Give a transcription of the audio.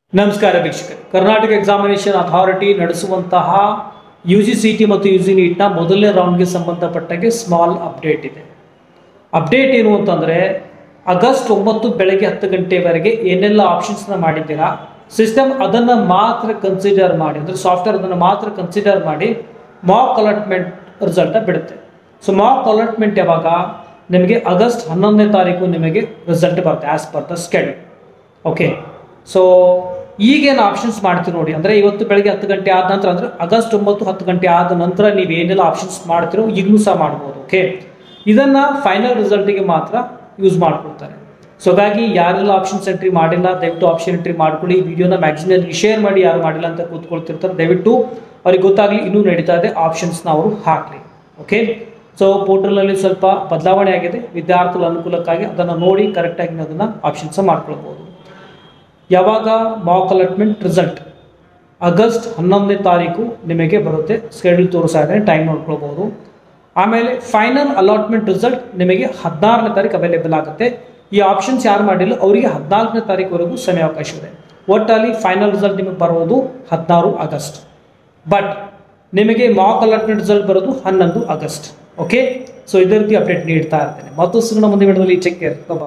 ನಮಸ್ಕಾರ ವೀಕ್ಷಕರೇ Karnataka examination authority ನಡೆಸುವಂತಹ ಯು ಜಿ ಸಿ ಟಿ ಮತ್ತು ಯು ಜಿ ನೀಟ್ನ ಮೊದಲನೇ ರೌಂಡ್ಗೆ ಸಂಬಂಧಪಟ್ಟಾಗೆ ಸ್ಮಾಲ್ ಅಪ್ಡೇಟ್ ಇದೆ ಅಪ್ಡೇಟ್ ಏನು ಅಂತಂದರೆ ಆಗಸ್ಟ್ ಒಂಬತ್ತು ಬೆಳಗ್ಗೆ ಹತ್ತು ಗಂಟೆವರೆಗೆ ಏನೆಲ್ಲ ಆಪ್ಷನ್ಸ್ನ ಮಾಡಿದ್ದೀರಾ ಸಿಸ್ಟಮ್ ಅದನ್ನು ಮಾತ್ರ ಕನ್ಸಿಡರ್ ಮಾಡಿ ಅಂದರೆ ಸಾಫ್ಟ್ವೇರ್ ಅದನ್ನು ಮಾತ್ರ ಕನ್ಸಿಡರ್ ಮಾಡಿ ಮಾಕ್ ಅಲಾಟ್ಮೆಂಟ್ ರಿಸಲ್ಟ ಬಿಡುತ್ತೆ ಸೊ ಮಾಕ್ ಅಲಾಟ್ಮೆಂಟ್ ಯಾವಾಗ ನಿಮಗೆ ಆಗಸ್ಟ್ ಹನ್ನೊಂದನೇ ತಾರೀಕು ನಿಮಗೆ ರಿಸಲ್ಟ್ ಬರುತ್ತೆ as per the schedule okay so ಈಗೇನು ಆಪ್ಷನ್ಸ್ ಮಾಡ್ತೀವಿ ನೋಡಿ ಅಂದರೆ ಇವತ್ತು ಬೆಳಗ್ಗೆ ಹತ್ತು ಗಂಟೆ ಆದ ನಂತರ ಅಂದರೆ ಆಗಸ್ಟ್ ಒಂಬತ್ತು ಹತ್ತು ಗಂಟೆ ಆದ ನಂತರ ನೀವು ಏನೆಲ್ಲ ಆಪ್ಷನ್ಸ್ ಮಾಡ್ತೀರೋ ಈಗಲೂ ಸಹ ಮಾಡ್ಬೋದು ಓಕೆ ಇದನ್ನು ಫೈನಲ್ ರಿಸಲ್ಟಿಗೆ ಮಾತ್ರ ಯೂಸ್ ಮಾಡ್ಕೊಳ್ತಾರೆ ಸೊ ಹಾಗಾಗಿ ಯಾರೆಲ್ಲ ಆಪ್ಷನ್ಸ್ ಎಂಟ್ರಿ ಮಾಡಿಲ್ಲ ದಯವಿಟ್ಟು ಆಪ್ಷನ್ ಎಂಟ್ರಿ ಮಾಡ್ಕೊಳ್ಳಿ ಈ ವಿಡಿಯೋನ ಮ್ಯಾಕ್ಸಿಮಲ್ಲಿ ಶೇರ್ ಮಾಡಿ ಯಾರು ಮಾಡಿಲ್ಲ ಅಂತ ಕೂತ್ಕೊಳ್ತಿರ್ತಾರೆ ದಯವಿಟ್ಟು ಅವ್ರಿಗೆ ಗೊತ್ತಾಗಲಿ ಇನ್ನೂ ನಡೀತಾ ಇದೆ ಆಪ್ಷನ್ಸ್ನ ಅವರು ಹಾಕಲಿ ಓಕೆ ಸೊ ಪೋರ್ಟಲಲ್ಲಿ ಸ್ವಲ್ಪ ಬದಲಾವಣೆ ಆಗಿದೆ ವಿದ್ಯಾರ್ಥಿಗಳ ಅನುಕೂಲಕ್ಕಾಗಿ ಅದನ್ನು ನೋಡಿ ಕರೆಕ್ಟಾಗಿ ಅದನ್ನು ಆಪ್ಷನ್ಸ್ ಮಾಡ್ಕೊಳ್ಬೋದು ಯಾವಾಗ ಮಾಕ್ ಅಲಾಟ್ಮೆಂಟ್ ರಿಸಲ್ಟ್ ಆಗಸ್ಟ್ ಹನ್ನೊಂದನೇ ತಾರೀಕು ನಿಮಗೆ ಬರುತ್ತೆ ಸ್ಕೆಡ್ಯೂಲ್ ತೋರಿಸ್ತಾ ಇದ್ದಾರೆ ಟೈಮ್ ನೋಡ್ಕೊಳ್ಬೋದು ಆಮೇಲೆ ಫೈನಲ್ ಅಲಾಟ್ಮೆಂಟ್ ರಿಸಲ್ಟ್ ನಿಮಗೆ ಹದಿನಾರನೇ ತಾರೀಕು ಅವೈಲೇಬಲ್ ಆಗುತ್ತೆ ಈ ಆಪ್ಷನ್ಸ್ ಯಾರು ಮಾಡಿಲ್ಲ ಅವರಿಗೆ ಹದಿನಾಲ್ಕನೇ ತಾರೀಕುವರೆಗೂ ಸಮಯಾವಕಾಶ ಇದೆ ಒಟ್ಟಲ್ಲಿ ಫೈನಲ್ ರಿಸಲ್ಟ್ ನಿಮಗೆ ಬರೋದು ಹದಿನಾರು ಆಗಸ್ಟ್ ಬಟ್ ನಿಮಗೆ ಮಾಕ್ ಅಲಾಟ್ಮೆಂಟ್ ರಿಸಲ್ಟ್ ಬರೋದು ಹನ್ನೊಂದು ಆಗಸ್ಟ್ ಓಕೆ ಸೊ ಇದೇ ರೀತಿ ಅಪ್ಡೇಟ್ ನೀಡ್ತಾ ಇರ್ತೇನೆ ಮತ್ತು ಸಿಗೋಣ ಮುಂದೆ ವಿಡಿಯೋದಲ್ಲಿ ಚೆಕ್ ಕೇರ್